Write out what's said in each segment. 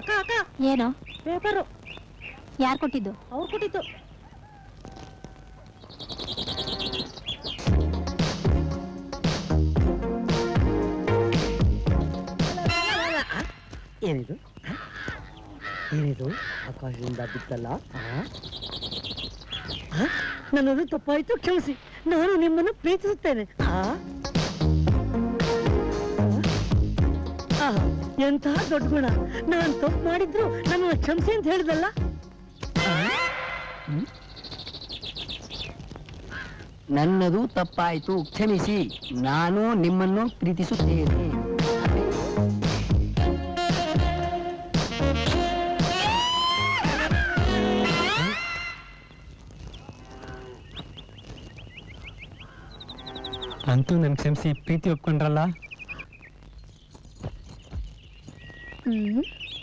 ಅಕ್ಕ ಅಕ್ಕ ಏನು ಪೇಪರು ಯಾರು ಕೊಟ್ಟಿದ್ದು ಅವ್ರು ಕೊಟ್ಟಿದ್ದು ಏನಿದು ಆ? ಏನಿದು ಆಕಾಶದಿಂದ ಬಿತ್ತಲ್ಲ ಆ? ಆ? ನನ್ನದು ತಪ್ಪಾಯ್ತು ಕ್ಷಮಿಸಿ ನಾನು ನಿಮ್ಮನ್ನು ಪ್ರೀತಿಸುತ್ತೇನೆ ಆ? ಆ, ಎಂತಹ ದೊಡ್ಡ ಗುಣ ನಾನು ತಪ್ಪು ಮಾಡಿದ್ರು ನನ್ನನ್ನು ಕ್ಷಮಿಸಿ ಅಂತ ಹೇಳಿದಲ್ಲ ನನ್ನದು ತಪ್ಪಾಯ್ತು ಕ್ಷಮಿಸಿ ನಾನು ನಿಮ್ಮನ್ನು ಪ್ರೀತಿಸುತ್ತೇನೆ ಅಂತೂ ನನ್ ಕ್ಷಮಿಸಿ ಪ್ರೀತಿ ಒಪ್ಕೊಂಡ್ರಲ್ಲ ಹ್ಮ್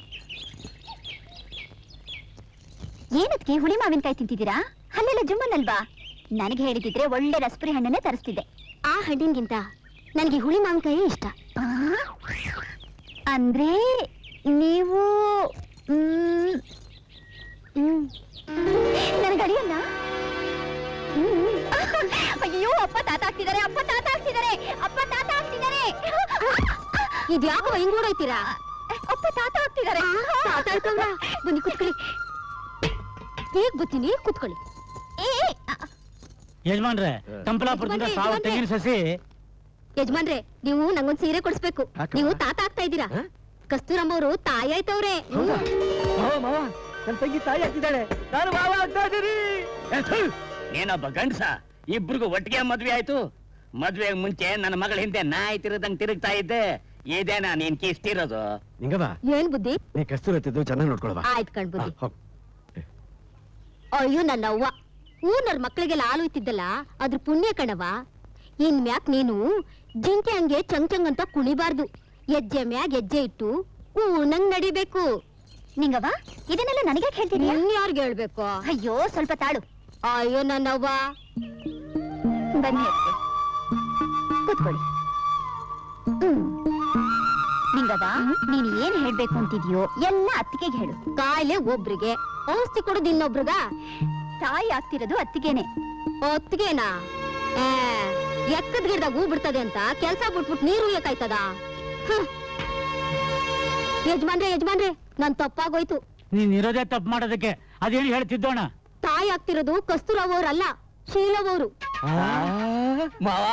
ಏನದ್ಕೆ ಹುಳಿ ಮಾವಿನಕಾಯಿ ತಿಂತಿದ್ದೀರಾ ಅಲ್ಲೆಲ್ಲ ಜುಮ್ಮನಲ್ವಾ ನನಗೆ ಹೇಳಿದಿದ್ರೆ ಒಳ್ಳೆ ರಸ್ಪುರಿ ಹಣ್ಣನ್ನೇ ತರಿಸ್ತಿದ್ದೆ ಆ ಹಣ್ಣಿನ್ಗಿಂತ ನನಗೆ ಹುಳಿ ಮಾವಿನಕಾಯಿ ಇಷ್ಟ ಆ? ಅಂದ್ರೆ ನೀವು ಮ್, ಮ್, ನನಗೆ ಅಡಿಯಲ್ಲ ಹ್ಮ್. ಅಯ್ಯೋ ಅಪ್ಪ ತಾತ ಆಗ್ತಿದ್ದಾರೆ ಅಪ್ಪ ತಾತ ಆಗ್ತಿದ್ದಾರೆ ಅಪ್ಪ ತಾತ ಆಗ್ತಿದ್ದಾರೆ ಇದ್ಯಾಕೋ ಹಿಂಗ್ ನೋಡೋಯ್ತೀರಾ ಅಪ್ಪ ತಾತ ಆಗ್ತಿದ್ದಾರೆ ತಾತ ಆಯ್ತವ್ರ ಬನ್ನಿ ಕುತ್ಕೊಳ್ಳಿ ಹೇಗ್ ಬರ್ತೀನಿ ಕುತ್ಕೊಳ್ಳಿ ಏ ಏ, ಅ, ಯಜಮಾನ್ರೆ ಕಂಪಲಾಪುರದಿಂದ ಯಜಮಾನ್ರೆ, ಸಾವು ಯಜಮಾನ್ರೆ. ತೆಂಗಿನ ಸಸಿ ಯಜಮಾನ್ರೆ ನೀವು ನಂಗೊಂದ್ ಸೀರೆ ಕೊಡಿಸ್ಬೇಕು ನೀವು ತಾತ ಆಗ್ತಾ ಇದ್ದೀರಾ ಕಸ್ತೂರಮ್ಮ ಅವರು ತಾಯಿ ಆಯ್ತವ್ರೆ ಮಾವ ಮಾವ ನನ್ನ ತಂಗಿ ತಾಯಿ ಆಗ್ತಿದ್ದಾಳೆ ನಾನು ಮಾವ ಆಗ್ತಾ ಇದ್ದೀನಿ ನೀನೊಬ್ಬ ಗಂಡಸ ಇಬ್ರಿಗೂ ಒಟ್ಟಿಗೆ ಮದ್ವೆ ಆಯ್ತು ಮದ್ವೆಗ್ ಮುಂಚೆ ನನ್ನ ಮಗಳ ಹಿಂದೆ ನಾಯಿ ತಿರುದಂಗ್ ತಿರುಗ್ತಾ ಇದ್ದೆ ಇದೇನಾ ನೀನ್ ಕಿಸ್ತಿರೋದು ನಿಂಗವ ಏನ್ ಬುದ್ಧಿ ನೀ ಕಸ್ತೂರಿ ಎತ್ತಿದ್ದು ಚೆನ್ನಾಗಿ ನೋಡ್ಕೊಳ್ವಾ ಆಯ್ತು ಕಣ್ ಬುದ್ಧಿ ಹೋಗ್ ಅಯ್ಯೋ ನನ್ನ ಅವ್ವ ಊರ್ನವ್ರ ಮಕ್ಕಳಿಗೆಲ್ಲ ಹಾಲು ಇತ್ತಿದ್ದಲ್ಲ ಅದ್ರ ಪುಣ್ಯ ಕಣವ ಇನ್ ಮ್ಯಾಕ್ ನೀನು ಜಿಂಕೆ ಹಂಗೆ ಚಂಗ್ ಚಂಗ್ ಅಂತ ಕುಣಿಬಾರ್ದು ಹೆಜ್ಜೆ ಮ್ಯಾಗ್ ಹೆಜ್ಜೆ ಇಟ್ಟು ಊನಂಗ್ ನಡಿಬೇಕು ನಿಂಗವ್ವ ಇದನ್ನೆಲ್ಲ ನನಗೆ ಹೇಳ್ತೀನಿ ಯಾರ್ಗೆ ಹೇಳ್ಬೇಕು ಅಯ್ಯೋ ಸ್ವಲ್ಪ ತಾಳು ಅಯ್ಯೋ ನನ್ನವ್ವ ಬನ್ನಿ ಅತ್ತೆ ಕೂತ್ಕೊಳ್ಳಿ ಹ್ಮ್. ನಿಂಗವ್ವ ನೀನ್ ಏನ್ ಹೇಳ್ಬೇಕು ಅಂತಿದ್ಯೋ ಎಲ್ಲ ಅತ್ತಿಗೆಗೆ ಹೇಳು ಕಾಯಿಲೆ ಒಬ್ರಿಗೆ ಔಷಧಿ ಕೊಡೋದು ಇನ್ನೊಬ್ರಿಗ ತಾಯಿ ಆಗ್ತಿರೋದು ಅತ್ತಿಗೆನೆ ಅತ್ತಿಗೆನಾ ಆ, ಎಕ್ಕದ ಗಿಡದಾಗ ಹೂ ಬಿಡ್ತದೆ ಅಂತ ಕೆಲ್ಸ ಬಿಟ್ಬಿಟ್ಟು ನೀರು ಉಯ್ಯಕಾಯ್ತದ ಯಜಮಾನ್ರೆ ಯಜಮಾನ್ರೆ ನನ್ ತಪ್ಪಾಗೋಯ್ತು ನೀನ್ ಇರೋದೇ ತಪ್ಪು ಮಾಡೋದಕ್ಕೆ ಅದೇನು ಹೇಳ್ತಿದ್ದೋಣ ತಾಯಿ ಆಗ್ತಿರೋದು ಕಸ್ತೂರವ್ ಅವ್ರಲ್ಲ ಶೀಲವ್ ಮಾವಾ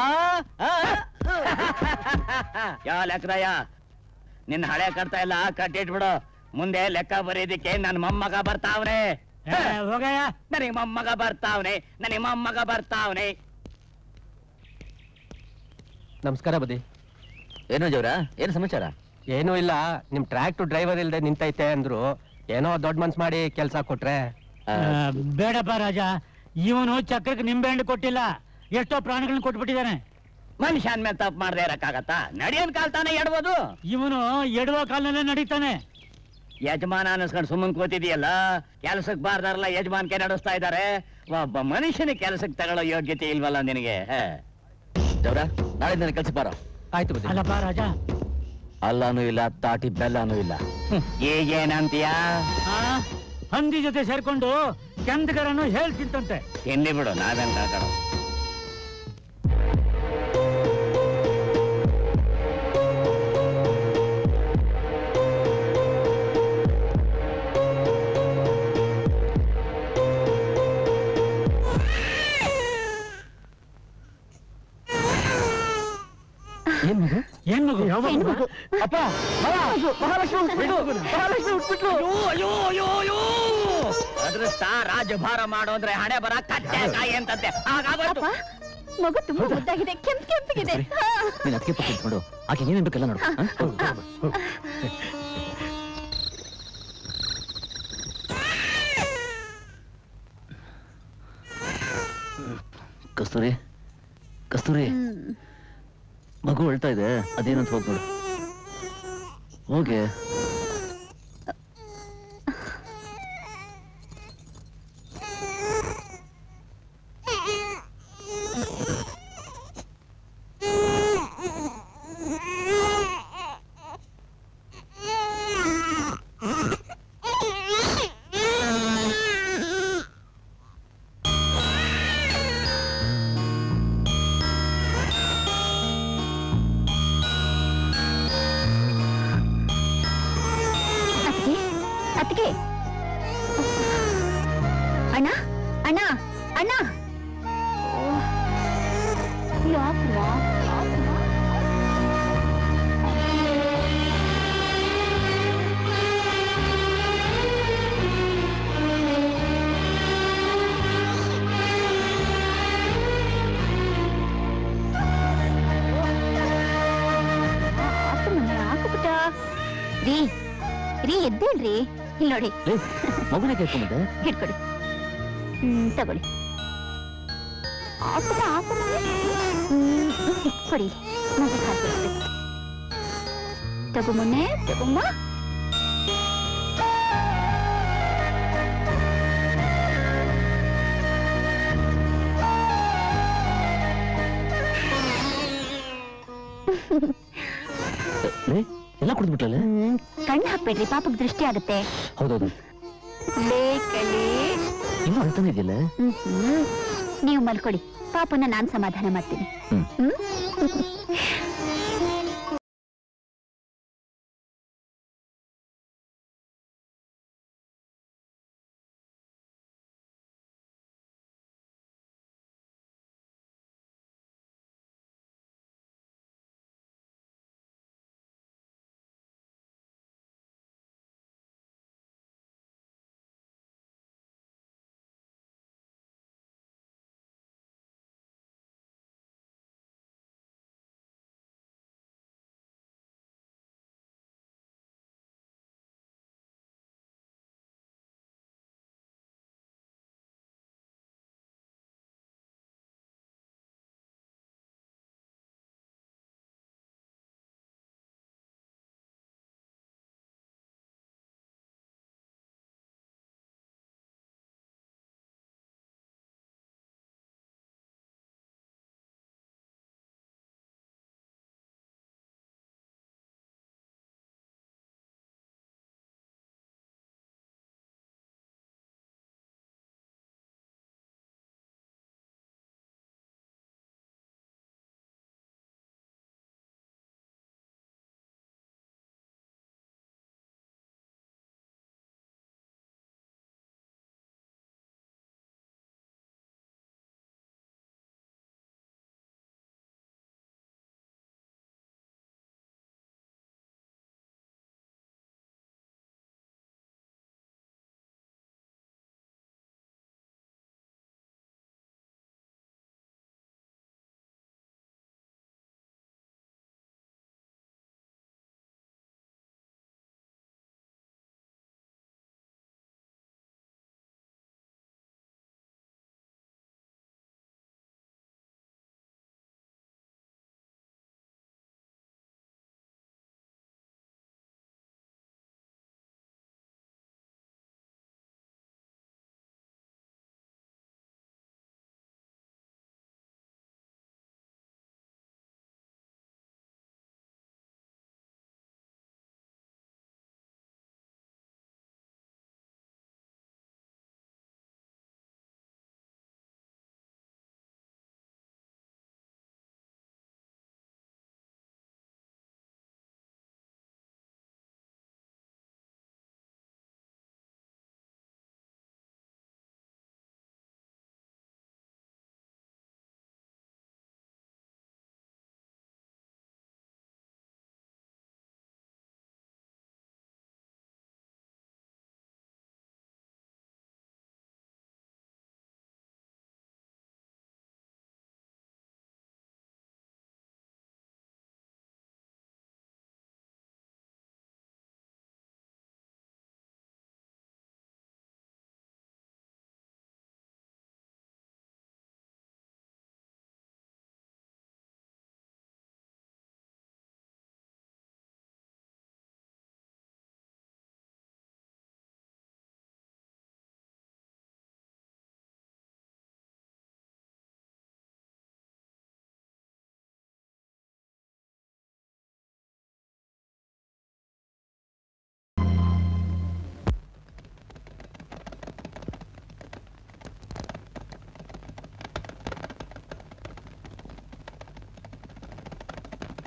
ಯಾ ಲೆಕ್ಕದಯ್ಯ ನಿನ್ನ ಹಳೆ ಕರ್ತ ಎಲ್ಲ ಕಟ್ಟಿಟ್ಬಿಡು ಮುಂದೆ ಲೆಕ್ಕ ಬರೀದಿಕ್ಕೆ ನನ್ ಮೊಮ್ಮಗ ಬರ್ತಾವ್ನೆ ಏ, ಹೋಗಯ್ಯ ನನಗೆ ಮೊಮ್ಮಗ ಬರ್ತಾವ್ನೆ ನನಗೆ ಮೊಮ್ಮಗ ಬರ್ತಾವ್ನೆ ನಮಸ್ಕಾರ ಬದಿ ಏನು ಜವ್ರ ಏನು ಸಮಾಚಾರ ಏನೂ ಇಲ್ಲ ನಿಮ್ ಟ್ರ್ಯಾಕ್ಟರ್ ಡ್ರೈವರ್ ಇಲ್ದೆ ನಿಂತೈತೆ ಅಂದ್ರು ಏನೋ ದೊಡ್ಡ ಮನ್ಸ್ ಮಾಡಿ ಕೆಲ್ಸ ಕೊಟ್ರೆ ಆ, ಬೇಡಪ್ಪ ರಾಜ ಇವನು ಚಕ್ರಕ್ಕೆ ನಿಂಬೆ ಹಣ್ಣು ಕೊಟ್ಟಿಲ್ಲ ಎಷ್ಟೋ ಪ್ರಾಣಿಗಳನ್ನ ಕೊಟ್ಬಿಟ್ಟಿದ್ದಾನೆ ಮನುಷ್ಯ ಅಂದ್ಮೇಲೆ ತಪ್ಪು ಮಾಡದೆ ಇರಕ್ಕಾಗತ್ತಾ ನಡಿಯನ್ ಕಾಲ್ ತಾನೇ ಎಡ್ಬೋದು ಇವನು ಎಡುವ ಕಾಲನಲ್ಲೇ ನಡೀತಾನೆ ಯಜಮಾನ ಅನ್ಸ್ಕೊಂಡು ಸುಮ್ಮನ್ ಕೂತಿದೆಯಲ್ಲ ಕೆಲ್ಸಕ್ಕೆ ಬಾರ್ದಾರಲ್ಲ ಯಜಮಾನ್ಕೆ ನಡೆಸ್ತಾ ಇದ್ದಾರೆ ಒಬ್ಬ ಮನುಷ್ಯನ ಕೆಲ್ಸಕ್ಕೆ ತಗೊಳ್ಳೋ ಯೋಗ್ಯತೆ ಇಲ್ವಲ್ಲ ನಿನಗೆ ಜವ್ರ ನಾಳೆ ನನ್ನ ಕೆಲ್ಸಕ್ಕೆ ಬಾರೋ ಆಯ್ತು ಬದಿ ಅಲ್ಲಪ್ಪ ರಾಜ ಅಲ್ಲನೂ ಇಲ್ಲ ತಾಟಿ ಬೆಲ್ಲನೂ ಇಲ್ಲ ಈಗೇನಂತೀಯ ಆ, ಹಂದಿ ಜೊತೆ ಸೇರ್ಕೊಂಡು ಕೆಂದಗರನ್ನು ಹೇಳ್ತಿಂತಂತೆ ತಿನ್ಲಿ ಬಿಡು ನಾವೇನ್ ಕಾಕಡು ಏನ್ ಮಗು ಏನ್ ಮಗು ಅಪ್ಪ ಮಾವ, ಮಹಾಲಕ್ಷ್ಮಿ ಹುಟ್ಬಿಟ್ಲು ಮಹಾಲಕ್ಷ್ಮಿ ಹುಟ್ಬಿಟ್ಲು ಅಯ್ಯೋ ಅಯ್ಯೋ ಅಯ್ಯೋ ಅದೃಷ್ಟ ರಾಜಭಾರ ಮಾಡೋ ಅಂದ್ರೆ ಹಣೆ ಬರ ಕಟ್ಟೆ ಕಾಯಿ ಅಂತಂತೆ ಹಾಗಾಗೋಯ್ತು ಮಗು ತುಂಬಾ ಮುದ್ದಾಗಿದೆ ಕೆಂಪ್ ಕೆಂಪಿಗಿದೆ ನೀನ್ ಅದಕ್ಕೆ ಪಕ್ಕ ಆಕೆ ಏನೇನ್ ಬೇಕಲ್ಲ ನೋಡು ಕಸ್ತೂರಿ ಕಸ್ತೂರಿ ಮಗು ಅಳ್ತಾ ಇದೆ ಅದೇನಂತ ಹೋಗ್ ನೋಡು ಹೋಗೆ Mm-hmm. ಅತ್ತಿಗೆ ಅಣ್ಣ ಅಣ್ಣ ಅಣ್ಣ ಯಾಕ್ವಾ ಹಾಕುಬಿಟ್ಟ ರೀ ರೀ ಎದ್ದೇಳ್ರಿ ಇಲ್ಲಿ ನೋಡಿ ಮಗುನ ಕೇಳ್ಕೊಂಬಂದೆ ಹಿಡ್ಕೊಡಿ ಹ್ಮ್ ತಗೊಳ್ಳಿ ಹಾಕಮ್ಮ ಹಾಕಮ್ಮ ಹ್ಮ್ ಕೊಡಿ ಮಗು ಹಾಕಿ ತಗೊಮ್ಮನೆ ತಗೊಮ್ಮ ಎಲ್ಲ ಕುಡಿದ್ಬಿಟ್ಟಲ್ಲ ಹ್ಮ್ ಕಣ್ಣು ಹಾಕ್ಬೇಡ್ರಿ ಪಾಪಕ್ ದೃಷ್ಟಿ ಆಗುತ್ತೆ ಹೌದೌದು ಬೇಕಲ್ಲಿ ಇನ್ನೂ ಅಳ್ತಾನೆ ಇದೆಯಲ್ಲ ಹ್ಮ್ ನೀವು ಮಲ್ಕೊಳ್ಳಿ ಪಾಪನ ನಾನ್ ಸಮಾಧಾನ ಮಾಡ್ತೀನಿ ಹ್ಮ್. ಹ್ಮ್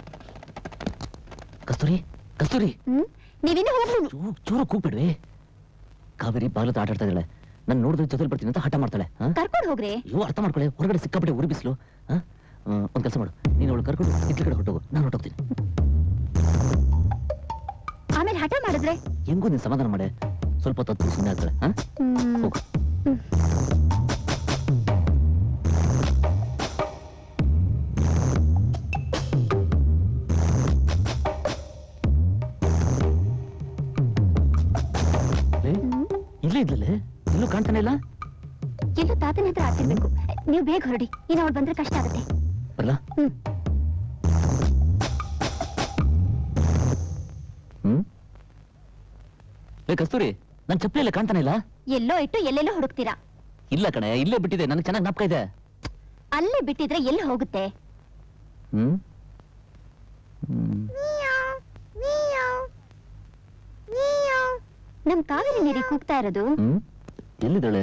ಕಸ್ತೂರಿ ಕಸ್ತೂರಿ ಹ್ಮ್ ನೀವಿನ್ನೂ ಹೋಗ್ಲಿ ಚೂರು ಚೂರು ಕೂಗ್ಬಿಡ್ರಿ ಕಾವೇರಿ ಬಾಗ್ಲತ್ತ ಆಟ ಆಡ್ತಾ ಇದ್ದಾಳೆ ನಾನು ನೋಡಿದ್ರೆ ಜೊತೆಲಿ ಬರ್ತೀನಿ ಅಂತ ಹಠ ಮಾಡ್ತಾಳೆ ಹಾ? ಕರ್ಕೊಂಡು ಹೋಗ್ರಿ ಅಯ್ಯೋ ಅರ್ಥ ಮಾಡ್ಕೊಳ್ಳಿ ಹೊರಗಡೆ ಸಿಕ್ಕಾಪಟ್ಟೆ ಉರಿ ಬಿಸಿಲು ಒಂದು ಕೆಲಸ ಮಾಡು ನೀನು ಅವಳು ಕರ್ಕೊಂಡು ಇಟ್ಲ ಕಡೆ ಹೊಟ್ಟೋಗು ನಾನು ಹೊಟ್ಟೋಗ್ತೀನಿ ಆಮೇಲೆ ಹಠ ಮಾಡಿದ್ರೆ ಹೆಂಗೂ ನೀನು ಸಮಾಧಾನ ಮಾಡೆ ಸ್ವಲ್ಪ ತತ್ತು ಸುಮ್ಮನೆ ಆಗ್ತಾಳೆ ಹಾ ಹ್ಮ್. ಹೋಗು ಲೇ, ಇಲ್ಲೇ ಇದ್ಲಲ್ಲೇ ಇನ್ನೂ ಕಾಣ್ತಾನೆ ಇಲ್ಲ ಎಲ್ಲೋ ತಾತನ ಹತ್ರ ಆಡ್ತಿರ್ಬೇಕು ನೀವು ಬೇಗ ಹೊರಡಿ ಇನ್ನು ಅವ್ಳು ಬಂದ್ರೆ ಕಷ್ಟ ಆಗುತ್ತೆ ಬರಲ್ಲ ಹ್ಮ್. ಹ್ಮ್ ಏ ಕಸ್ತೂರಿ ನನ್ ಚಪ್ಪಲಿ ಎಲ್ಲ ಕಾಣ್ತಾನೆ ಇಲ್ಲ ಎಲ್ಲೋ ಇಟ್ಟು ಎಲ್ಲೆಲ್ಲೋ ಹುಡುಕ್ತೀರಾ ಇಲ್ಲ ಕಣೆ ಇಲ್ಲೇ ಬಿಟ್ಟಿದೆ ನನಗೆ ಚೆನ್ನಾಗಿ ಜ್ಞಾಪಕ ಇದೆ ಅಲ್ಲೇ ಬಿಟ್ಟಿದ್ರೆ ಎಲ್ಲಿ ಹೋಗುತ್ತೆ ಹ್ಮ್ ಹ್ಮ್ ನಮ್ ಕಾವೇರಿ ನೀರಿ ಕೂಗ್ತಾ ಇರೋದು ಹ್ಮ್ ಎಲ್ಲಿದ್ದಾಳೆ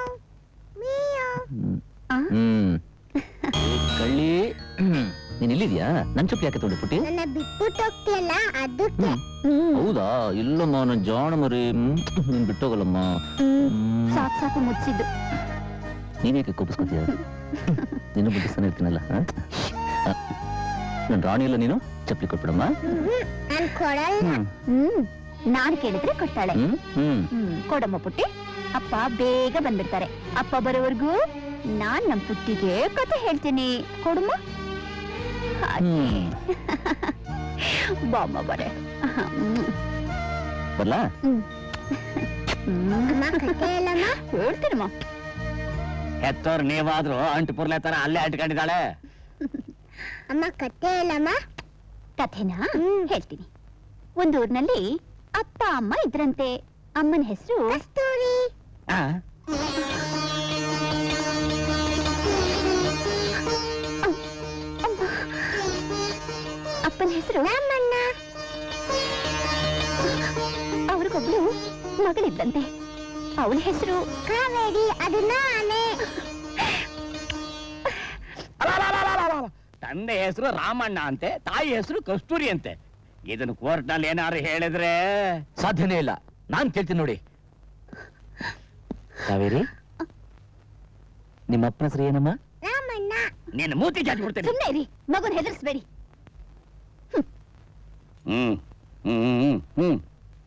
ಹ್ಮ್. ಆ? ಹ್ಮ್ ಏ, ಕಳ್ಳಿ ಹ್ಮ್. ನೀನ್ ಇಲ್ಲಿದ್ಯಾ ನನ್ ಚಪ್ಪಲಿ ಯಾಕೆ ತೊಗೊಂಡು ಪುಟ್ಟಿ ನನ್ನ ಬಿಟ್ಬಿಟ್ಟು ಹೋಗ್ತೀಯಲ್ಲ ಅದಕ್ಕೆ ಹೌದಾ ಇಲ್ಲಮ್ಮ ನನ್ ಜಾಣ ಮರಿ ಹ್ಮ್. ನೀನ್ ಬಿಟ್ಟೋಗಲ್ಲಮ್ಮ ಹ್ಮ್. ಸಾಕು ಸಾಕು ಮುಚ್ಚಿದ್ದು ನೀನೇಕೆ ಕೋಪಿಸ್ಕೊತೀಯ ನೀನು ಬುದ್ಧಿಸ್ತಾನೆ ಇರ್ತೀನಲ್ಲ ಆ? ಆ, ನನ್ ರಾಣಿ ಎಲ್ಲ ನೀನು ಚಪ್ಪಲಿ ಕೊಟ್ಬಿಡಮ್ಮ ಹ್ಮ್ ಹ್ಮ್ ನಾನ್ ಕೇಳಿದ್ರೆ ಕೊಡ್ತಾಳೆ ಹ್ಮ್ ಹ್ಮ್ ಹ್ಮ್ ಕೊಡಮ್ಮ ಪುಟ್ಟಿ ಅಪ್ಪ ಬೇಗ ಬಂದ್ಬಿಡ್ತಾರೆ ಅಪ್ಪ ಬರೋವರೆಗೂ ನಾನ್ ನಮ್ ಪುಟ್ಟಿಗೆ ಕತೆ ಹೇಳ್ತೀನಿ ಕೊಡಮ್ಮ ಹಾಗೆ. ಬಾಮ್ಮ ಬರೆ ಹ್ಮ್. ಬರ್ಲಾ ಹ್ಮ್. ಹೇಳ್ತೀನಮ್ಮ ಹೆತ್ತೋರ್ ನೀವಾದ್ರೂ ಅಂಟು ಪುರ್ಲೆ ತರ ಅಲ್ಲೇ ಅಂಟ್ಕೊಂಡಿದ್ದಾಳೆ ಅಮ್ಮ ಕತೆ ಹೇಳಮ್ಮ ಕಥೆನಾ ಹೇಳ್ತೀನಿ ಒಂದು ಊರಿನಲ್ಲಿ ಅಪ್ಪ ಅಮ್ಮ ಇದ್ರಂತೆ ಅಮ್ಮನ ಹೆಸರು ಕಸ್ತೂರಿ ಆ? ಅಪ್ಪನ ಹೆಸರು ರಾಮಣ್ಣ ಅವ್ರಿಗೊಬ್ಳು ಮಗಳಿದ್ದಂತೆ ಅವಳ ಹೆಸರು ಕಾವೇರಿ ಅದು ನಾನೇ ಅಲಲಲಲಲಲ. ತಂದೆ ಹೆಸರು ರಾಮಣ್ಣ ಅಂತೆ ತಾಯಿ ಹೆಸರು ಕಸ್ತೂರಿ ಅಂತೆ ಇದನ್ನ ಕೋರ್ಟ್ ನಲ್ಲಿ ಏನಾರು ಹೇಳಿದ್ರೆ ಸಾಧ್ಯನೇ ಇಲ್ಲ ನಾನ್ ಕೇಳ್ತೀನಿ ನೋಡಿ ಕಾವೇರಿ ನಿಮ್ಮ ಅಪ್ಪನ ಹೆಸರು ಏನಮ್ಮ ರಾಮಣ್ಣ ನೀನು ಮೂತಿ ಚಾಚಿ ಬಿಡ್ತೇನೆ ಸುಮ್ಮನೆ ಇರಿ ಮಗುನ್ ಹೆದರ್ಸ್ಬೇಡಿ ಹ್ಮ್ ಹ್ಮ್ ಹ್ಮ್ ಹ್ಮ್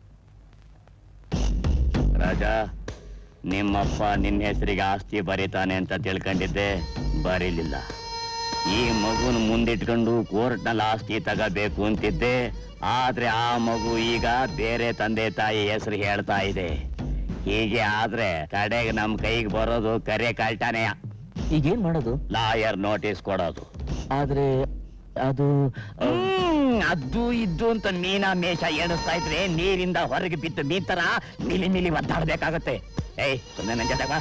ರಾಜ ನಿಮ್ಮಪ್ಪ ನಿನ್ನ ಹೆಸರಿಗೆ ಆಸ್ತಿ ಬರೀತಾನೆ ಅಂತ ತಿಳ್ಕೊಂಡಿದ್ದೆ ಬರೀಲಿಲ್ಲ ಈ ಮಗುನ ಮುಂದಿಟ್ಕೊಂಡು ಕೋರ್ಟ್ನಲ್ಲಿ ಆಸ್ತಿ ತಗಬೇಕು ಅಂತಿದ್ದೆ ಆದ್ರೆ ಆ ಮಗು ಈಗ ಬೇರೆ ತಂದೆ ತಾಯಿ ಹೆಸರು ಹೇಳ್ತಾ ಇದೆ ಹೀಗೆ ಆದ್ರೆ ಕಡೆಗೆ ನಮ್ ಕೈಗೆ ಬರೋದು ಕರೆ ಕಾಲ್ಟಾನೆಯ ಈಗೇನ್ ಮಾಡೋದು ಲಾಯರ್ ನೋಟಿಸ್ ಕೊಡೋದು ಆದ್ರೆ ಅದು ಆ, ಹ್ಮ್, ಅದು ಇದ್ದು ಅಂತ ಮೀನಾ ಮೇಷ ಎಣಿಸ್ತಾ ಇದ್ರೆ ನೀರಿಂದ ಹೊರಗೆ ಬಿದ್ದು ಮೀನ್ ತರ ಮಿಲಿ ಮಿಲಿ ಒದ್ದಾಡ್ಬೇಕಾಗತ್ತೆ ಏಯ್ ಸುಮ್ಮನೆ ನನ್ ಜೊತೆ ಬಾ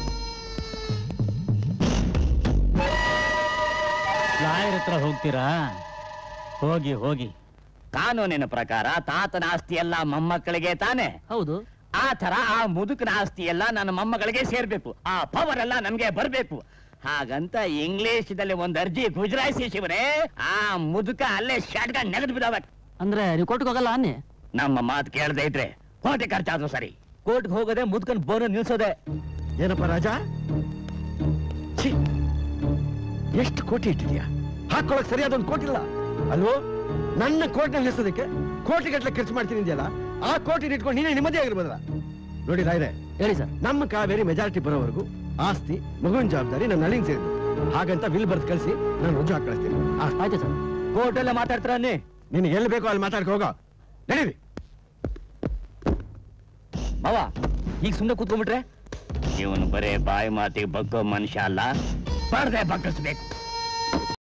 ಲಾಯರ್ ಹತ್ರ ಹೋಗ್ತೀರಾ ಹೋಗಿ ಹೋಗಿ ಕಾನೂನಿನ ಪ್ರಕಾರ ತಾತನ ಆಸ್ತಿ ಎಲ್ಲ ಮೊಮ್ಮಕ್ಕಳಿಗೆ ತಾನೆ ಹೌದು ಆ ತರ ಆ ಮುದುಕನ ಆಸ್ತಿ ಎಲ್ಲ ನನ್ನ ಮೊಮ್ಮಗಳಿಗೆ ಸೇರ್ಬೇಕು ಆ ಪವರ್ ಎಲ್ಲ ನಮ್ಗೆ ಬರ್ಬೇಕು ಹಾಗಂತ ಇಂಗ್ಲಿಷ್ದಲ್ಲಿ ಒಂದ್ ಅರ್ಜಿ ಗುಜರಾಯಿಸಿ ಶಿವರೇ ಆ ಮುದುಕ ಅಲ್ಲೇ ಶಾಟ್ಗ ನೆಗೆದು ಬಿದ್ದಾವ ಅಂದ್ರೆ ನೀವು ಕೋರ್ಟ್ಗೆ ಹೋಗಲ್ಲ ಅನ್ನಿ ನಮ್ಮ ಮಾತು ಕೇಳದೆ ಇದ್ರೆ ಕೋಟಿ ಖರ್ಚಾದ್ರು ಸರಿ ಕೋರ್ಟ್ಗೆ ಹೋಗೋದೆ ಮುದ್ಕನ್ ಬೋನ ನಿಲ್ಸೋದೆ ಏನಪ್ಪ ರಾಜ ಛೀ ಎಷ್ಟು ಕೋಟಿ ಇಟ್ಟಿದ್ಯಾ ಹಾಕೊಳಕ್ ಸರಿಯಾದ ಒಂದು ಕೋಟಿ ಇಲ್ಲ ಅಲ್ವೋ ನನ್ನ ಕೋಟಿನಲ್ಲಿ ನಿಲ್ಸೋದಕ್ಕೆ ಕೋಟಿ ಗಟ್ಟಲೆ ಖರ್ಚು ಮಾಡ್ತೀನಿ ಇದೆಯಲ್ಲ ಆ ಕೋಟಿ ಇಟ್ಕೊಂಡು ನೀನೇ ನೆಮ್ಮದಿ ಆಗಿರ್ಬೋದಲ್ಲ ನೋಡಿ ರಾಯ್ರೆ ಹೇಳಿ ಸರ್ ನಮ್ಮ ಕಾವೇರಿ ಮೆಜಾರಿಟಿ ಬರೋವರೆಗೂ ಆಸ್ತಿ ಮಗುವಿನ ಜವಾಬ್ದಾರಿ ನನ್ನ ನಳಿನ್ ಸೇರಿದ್ದು ಹಾಗಂತ ವಿಲ್ ಬರ್ದು ಕಳಿಸಿ ನಾನು ರುಜು ಹಾಕಿ ಕಳಿಸ್ತೀನಿ ಆ, ಆಯ್ತು ಸರ್ ಕೋರ್ಟಲ್ಲೇ ಮಾತಾಡ್ತೀರ ಅನ್ನಿ ನಿನಗೆ ಎಲ್ಲಿ ಬೇಕೋ ಅಲ್ಲಿ ಮಾತಾಡ್ಕೊ ಹೋಗೋ ನಡೀರಿ ಮಾವ ಈಗ ಸುಮ್ಮನೆ ಕೂತ್ಕೊಂಡ್ಬಿಟ್ರೆ ಇವನು ಬರೇ ಬಾಯಿ ಮಾತಿಗೆ ಬಗ್ಗೋ ಮನುಷ್ಯ ಅಲ್ಲ ಬಡ್ದೆ ಬಗ್ಗಿಸ್ಬೇಕು